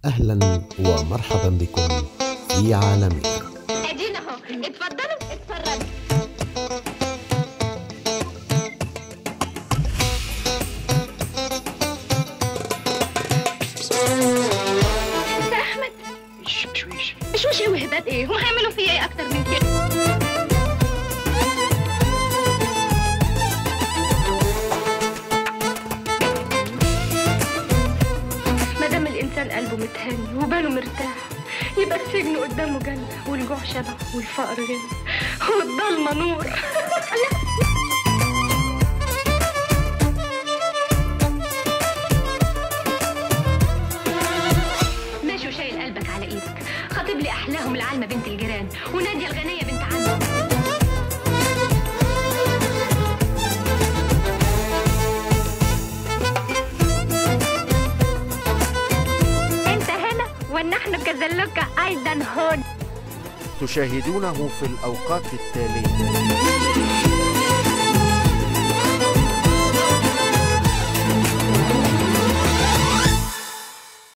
أهلا ومرحبا بكم في عالمنا ادينا اهو اتفضلوا اتفرجوا مستر احمد شويش شوشي وهدات ايه هم هيعملوا فيا ايه اكتر من كده ما دام الانسان قلبه متهني وباله مرتاح يبقى السجن قدامه جنة والجوع شبع والفقر غنى والضلمة نور ماشي وشايل قلبك على ايدك خاطب لي احلاهم العالمة بنت الجيران ونادية الغنية بنت عمي انت هنا ونحن كذلك ايضا هون تشاهدونه في الأوقات التالية